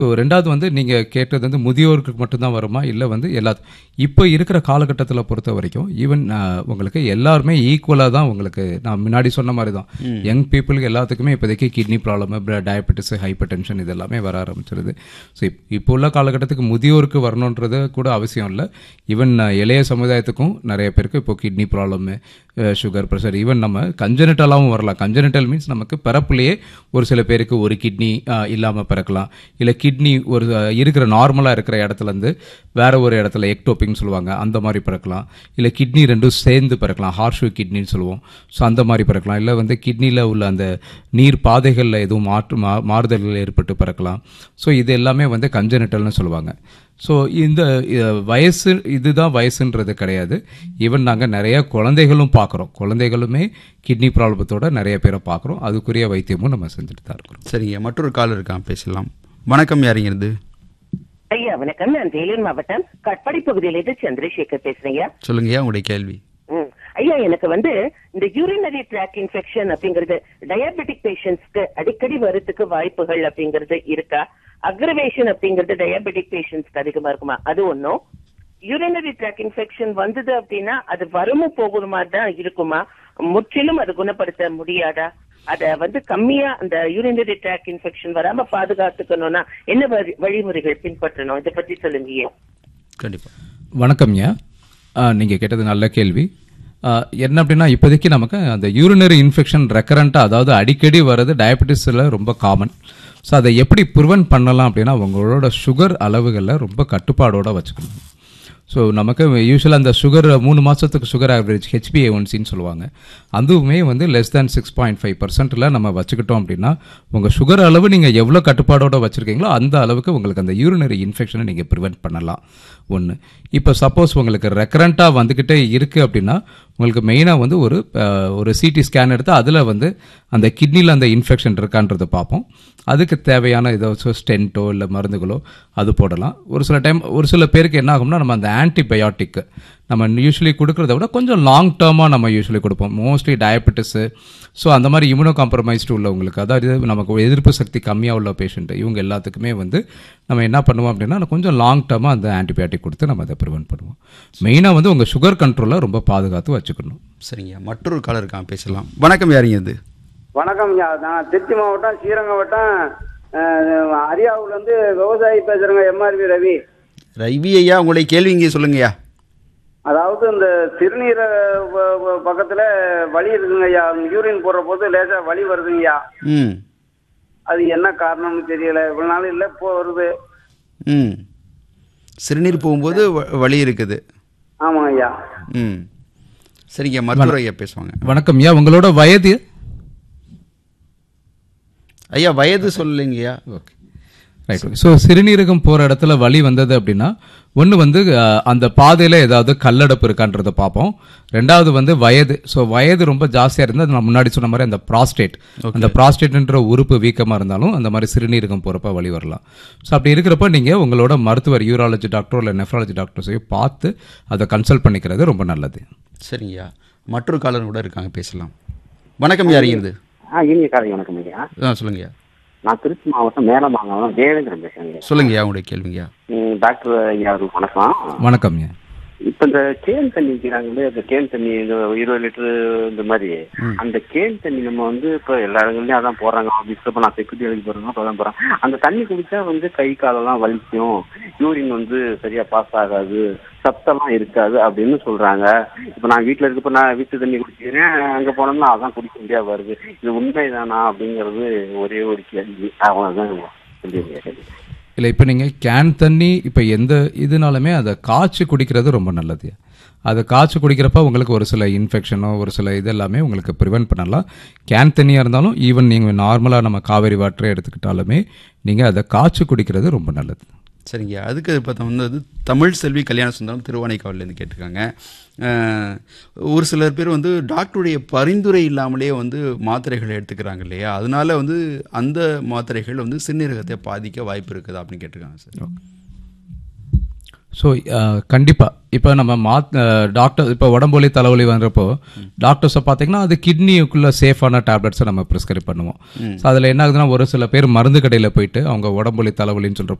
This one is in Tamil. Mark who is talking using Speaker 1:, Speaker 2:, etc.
Speaker 1: ரெண்டாவது வந்து நீங்கள் கேட்டது வந்து முதியோருக்கு மட்டும்தான் வருமா இல்லை வந்து எல்லா இப்போ இருக்கிற காலகட்டத்தில் பொறுத்த வரைக்கும் ஈவன் உங்களுக்கு எல்லாருமே ஈக்குவலாக தான் உங்களுக்கு நான் முன்னாடி சொன்ன மாதிரி தான் யங் பீப்புளுக்கு எல்லாத்துக்குமே இப்போதைக்கு kidney problem diabetes hypertension இதெல்லாமே வர ஆரம்பிச்சிருது ஸோ இப்போ உள்ள காலகட்டத்துக்கு முதியோருக்கு வரணுன்றது கூட அவசியம் இல்லை ஈவன் இளைய சமுதாயத்துக்கும் நிறைய பேருக்கு இப்போ kidney problem sugar pressure even நம்ம கஞ்சனிட்டலாகவும் வரலாம் கஞ்சனிட்டல் மீன்ஸ் நமக்கு பிறப்புலேயே ஒரு சில பேருக்கு ஒரு கிட்னி இல்லாமல் பிறக்கலாம் இல்லை கிட்னி ஒரு அஹ், இருக்கிற நார்மலாக இருக்கிற இடத்துலேருந்து வேற ஒரு இடத்துல எக்டோப்பிங்னு சொல்லுவாங்க அந்த மாதிரி பிறக்கலாம் இல்லை கிட்னி ரெண்டும் சேர்ந்து பிறக்கலாம் ஹார்ஷு கிட்னின்னு சொல்லுவோம் ஸோ அந்த மாதிரி பிறக்கலாம் இல்லை வந்து கிட்னியில் உள்ள அந்த நீர் பாதைகளில் எதுவும் மாற்று மா மாறுதல்கள் ஏற்பட்டு பிறக்கலாம் ஸோ இது எல்லாமே வந்து கஞ்சனிட்டல்னு சொல்லுவாங்க ஸோ இந்த அஹ், வயசு இதுதான் வயசுன்றது கிடையாது ஈவன் நாங்கள் நிறைய குழந்தைகளும் பார்க்குறோம் குழந்தைகளுமே கிட்னி ப்ராப்ளத்தோட நிறைய பேரை பார்க்குறோம் அதுக்குரிய வைத்தியமும் நம்ம செஞ்சுட்டு தான் இருக்கிறோம்
Speaker 2: சரிங்க மற்றொரு கால் இருக்கான் பேசலாம் வணக்கம் யாருங்கிறது
Speaker 3: ஐயா வணக்கம் நான் வேலூர் மாவட்டம் கட்பாடி பகுதியிலிருந்து சந்திரசேகர் பேசுறேங்க
Speaker 2: சொல்லுங்கய்யா உங்களுடைய கேள்வி
Speaker 3: ம். ஐயா எனக்கு வந்து இந்த யூரினரி ட்ராக் இன்ஃபெக்ஷன் அப்படிங்கிறது டயபெட்டிக் பேஷண்ட்ஸ்க்கு அடிக்கடி வரதுக்கு வாய்ப்புகள் அப்படிங்கிறது இருக்கா அக்ரவேஷன் அப்படிங்கிறது டயபெட்டிக் பேஷண்ட்ஸ்க்கு அதிகமா இருக்குமா அது ஒண்ணும் யூரினரி ட்ராக் இன்ஃபெக்ஷன் வந்தது அப்படின்னா அது வரமும் போகுமா தான் இருக்குமா முற்றிலும் அது குணப்படுத்த முடியாதா அத வந்து கம்மியா அந்த யூரினரி ட்ராக் இன்ஃபெக்ஷன் வராம பாதுகாத்துக்கணும்னா என்ன வழி- வழிமுறைகள் பின்பற்றணும் இதை பத்தி சொல்லுங்க
Speaker 2: கண்டிப்பாக
Speaker 1: வணக்கம்யா நீங்கள் கேட்டது நல்ல கேள்வி ஆ, என்ன அப்படின்னா இப்போதைக்கு நமக்கு அந்த யூரினரி இன்ஃபெக்ஷன் ரெக்கரண்ட்டாக அதாவது அடிக்கடி வர்றது டயபெட்டிஸில் ரொம்ப காமன் ஸோ அதை எப்படி ப்ரிவென்ட் பண்ணலாம் அப்படின்னா உங்களோட சுகர் அளவுகளை ரொம்ப கட்டுப்பாடோட வச்சுக்கணும் ஸோ நமக்கு யூஸ்வலாக அந்த சுகர் மூணு மாதத்துக்கு சுகர் ஆவரேஜ் ஹெச்பிஏ ஒன்சின்னு சொல்லுவாங்க அதுவுமே வந்து less than six point five பர்சன்ட்டில் நம்ம வச்சுக்கிட்டோம் அப்படின்னா உங்கள் சுகர் அளவு நீங்கள் எவ்வளோ கட்டுப்பாடோட வச்சுருக்கீங்களோ அந்த அளவுக்கு உங்களுக்கு அந்த யூரினரி இன்ஃபெக்ஷனை நீங்கள் ப்ரிவென்ட் பண்ணலாம் ஒன்று இப்போ சப்போஸ் உங்களுக்கு ரெக்கரண்ட்டாக வந்துக்கிட்டே இருக்குது அப்படின்னா உங்களுக்கு மெயினாக வந்து ஒரு அஹ், ஒரு சிடி ஸ்கேன் எடுத்து அதில் வந்து அந்த கிட்னியில் அந்த இன்ஃபெக்ஷன் இருக்கான்றதை பார்ப்போம் அதுக்கு தேவையான ஏதாச்சும் ஸ்டென்ட்டோ இல்லை மருந்துகளோ அது போடலாம் ஒரு சில டைம் ஒரு சில பேருக்கு என்ன ஆகும்னா நம்ம அந்த ஆன்டிபயோட்டிக் நம்ம யூஸ்வலி கொடுக்கறத விட கொஞ்சம் லாங் டேர்மாக நம்ம யூஸ்வலி கொடுப்போம் மோஸ்ட்லி டயபெட்டிஸு ஸோ அந்த மாதிரி இம்யூனோ காம்ப்ரமைஸ்டு உள்ளவங்களுக்கு அதாவது நமக்கு எதிர்ப்பு சக்தி கம்மியாக உள்ள பேஷண்ட் இவங்க எல்லாத்துக்குமே வந்து நம்ம என்ன பண்ணுவோம் அப்படின்னா கொஞ்சம் லாங் டேர்மாக அந்த ஆன்டிபயோட்டிக் கொடுத்து நம்ம அதை ப்ரிவென்ட் பண்ணுவோம் மெயினாக வந்து உங்கள் சுகர் கண்ட்ரோலை ரொம்ப பாதுகாத்து வச்சுக்கணும்
Speaker 2: சரிங்க மற்றொரு கால் இருக்கான் பேசலாம் வணக்கம் யாருங்கிறது
Speaker 4: வணக்கம் ஐயா நான் திருச்சி மாவட்டம் ஸ்ரீரங்கம் வட்டம் அஹ், அரியாவுல இருந்து விவசாயி பேசுறேங்க எம்ஆர்பி ரவி
Speaker 2: ரவி ஐயா உங்களுடைய கேள்வி இங்கே சொல்லுங்கய்யா
Speaker 4: அதாவது இந்த சிறுநீர வ- வ- பக்கத்துல வலி இருக்குங்க ஐயா யூரின் போடுற போது லேசா வலி வருதுங்க ஐயா
Speaker 2: ம்
Speaker 4: அது என்ன காரணம்னு தெரியல இவ்வளவு நாள் இல்ல இப்போ வருது
Speaker 2: ம் சிறுநீர் போகும்போது வ- வலி இருக்குது
Speaker 4: ஆமாங்க ஐயா
Speaker 2: ம் சரிங்க மருத்துவர் ஐயா பேசுவாங்க
Speaker 1: வணக்கம் ஐயா உங்களோட வயது
Speaker 2: ஐயா வயது சொல்லுங்கய்யா
Speaker 1: ஓகே ரைட் ஸோ சிறுநீரகம் போகிற இடத்துல வலி வந்தது அப்படின்னா ஒன்று வந்து அஹ், அந்த பாதையில் ஏதாவது கல்லடப்பு இருக்கான்றதை பார்ப்போம் ரெண்டாவது வந்து வயது ஸோ வயது ரொம்ப ஜாஸ்தியாக இருந்தால் நான் முன்னாடி சொன்ன மாதிரி அந்த ப்ராஸ்டேட் அந்த ப்ராஸ்டேட்ன்ற உறுப்பு வீக்கமாக இருந்தாலும் அந்த மாதிரி சிறுநீரகம் போகிறப்ப வலி வரலாம் ஸோ அப்படி இருக்கிறப்ப நீங்கள் உங்களோட மருத்துவர் யூராலஜி டாக்டரோ இல்லை நெஃப்ராலஜி டாக்டர்ஸையோ பார்த்து அதை கன்சல்ட் பண்ணிக்கிறது ரொம்ப நல்லது
Speaker 2: சரிங்கய்யா மற்றொரு காலர் கூட இருக்காங்க பேசலாம் வணக்கம் யாருங்கிறது
Speaker 5: ஆ இனிய காலை வணக்கம் ஐயா
Speaker 2: ஆ சொல்லுங்கய்யா
Speaker 5: நான் திருச்சி மாவட்டம் மேலமாங்கலம் தேவேந்திரன் பேசுறேன்
Speaker 2: சொல்லுங்கய்யா உங்களுடைய கேள்விங்கய்யா
Speaker 5: ம், டாக்டர் ஐயா அவருக்கு வணக்கம்
Speaker 1: வணக்கம் ஐயா
Speaker 5: இப்ப இந்த கேன் தண்ணி விற்கிறாங்களே இந்த கேன் தண்ணி இந்த இருபது லிட்டரு இந்த மாதிரி அந்த கேன் தண்ணி நம்ம வந்து இப்ப எல்லா இடங்கள்லயும் அதான் போடுறாங்க ஆபீஸ்ல இப்ப நான் செக்யூரிட்டி வேலைக்கு போறேன்னா அப்பதான் போறேன் அந்த தண்ணி குடிச்சா வந்து கை காலெல்லாம் வலிக்கும் யூரின் வந்து சரியா பாஸ் ஆகாது சத்தெல்லாம் இருக்காது அப்படின்னு சொல்றாங்க இப்ப நான் வீட்டுல இருக்கப்ப நான் வீட்டு தண்ணி குடிக்கிறேன் அங்க போனோம்னா அதான் குடிக்க முடியாது வருது இது உண்மைதானா அப்படிங்கிறது ஒரே ஒரு கேள்வி அவ்வளவுதான் சொல்லியிருக்கேன்
Speaker 1: இல்லை இப்போ நீங்கள் கேன் தண்ணி இப்போ எந்த இதுனாலுமே அதை காய்ச்சி குடிக்கிறது ரொம்ப நல்லது அதை காய்ச்சி குடிக்கிறப்ப உங்களுக்கு ஒரு சில இன்ஃபெக்ஷனோ ஒரு சில இதெல்லாமே உங்களுக்கு ப்ரிவென்ட் பண்ணலாம் கேன் தண்ணியாக இருந்தாலும் ஈவன் நீங்கள் நார்மலாக நம்ம காவேரி வாட்டரே எடுத்துக்கிட்டாலுமே நீங்கள் அதை காய்ச்சி குடிக்கிறது ரொம்ப நல்லது
Speaker 2: சரிங்க அதுக்கு பார்த்தா வந்து அது தமிழ் செல்வி கல்யாண சுந்தரம் திருவானைக்காவிலேருந்து கேட்டிருக்காங்க அஹ், ஒரு சிலர் பேர் வந்து டாக்டருடைய பரிந்துரை இல்லாமலே வந்து மாத்திரைகளை எடுத்துக்கிறாங்க இல்லையா அதனால வந்து அந்த மாத்திரைகள் வந்து சிறுநீரகத்தை பாதிக்க வாய்ப்பு இருக்குதா அப்படின்னு கேட்டிருக்காங்க சார்
Speaker 1: ஸோ கண்டிப்பாக இப்போ நம்ம மாத் டாக்டர் இப்போ உடம்புலி தலைவலி வர்றப்போ டாக்டர்ஸை பார்த்தீங்கன்னா அது கிட்னிக்குள்ள சேஃபான டேப்லெட்ஸை நம்ம ப்ரிஸ்கிரைப் பண்ணுவோம் ஸோ அதில் என்ன ஆகுதுன்னா ஒரு சில பேர் மருந்து கடையில் போயிட்டு அவங்க உடம்புலி தலைவலின்னு சொல்கிற